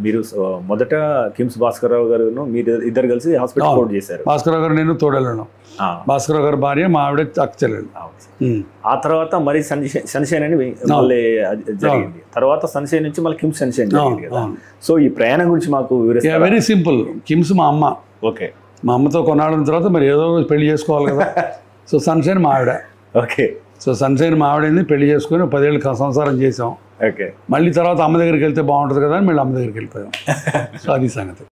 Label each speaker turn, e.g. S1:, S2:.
S1: మీరు స- మొదట కిమ్స్ భాస్కర్రావు గారు మీరు ఇద్దరు కలిసి హాస్పిటల్
S2: అవును.
S1: కోట్ చేశారు
S2: భాస్కర్ గారు నేను తోడెళ్ళను
S1: ఆ,
S2: భాస్కర్ గారి భార్య మా ఆవిడ అక్క చెల్లెలు
S1: అవును సార్.
S2: ఉమ్.
S1: ఆ తర్వాత మరి సన్షైన్ సన్షైన్ అని మళ్ళీ అది జరిగింది తర్వాత సన్షైన్ నుంచి మళ్ళీ కిమ్స్ సన్షైన్ జరిగింది
S2: అవును,
S1: కదా
S2: అవును.
S1: సో ఈ ప్రయాణం గురించి మాకు
S2: యా
S1: వివరిస్తారు
S2: వెరీ సింపుల్ కిమ్స్ మా అమ్మ
S1: ఓకే
S2: మా అమ్మతో కొన్నాళ్ళ తర్వాత మరి ఏదో రోజు పెళ్లి చేసుకోవాలి కదా సో సన్షైన్ మా ఆవిడ
S1: ఓకే
S2: సో సన్షైన్ మా ఆవిడని పెళ్లి చేసుకుని పదేళ్ళు క- సంసారం చేసాం
S1: ఓకే
S2: మళ్ళీ తర్వాత అమ్మ దగ్గరికి వెళ్తే బాగుంటుంది కదా అని మళ్ళీ అమ్మ దగ్గరికి వెళ్ళిపోయాం సో అది సంగతి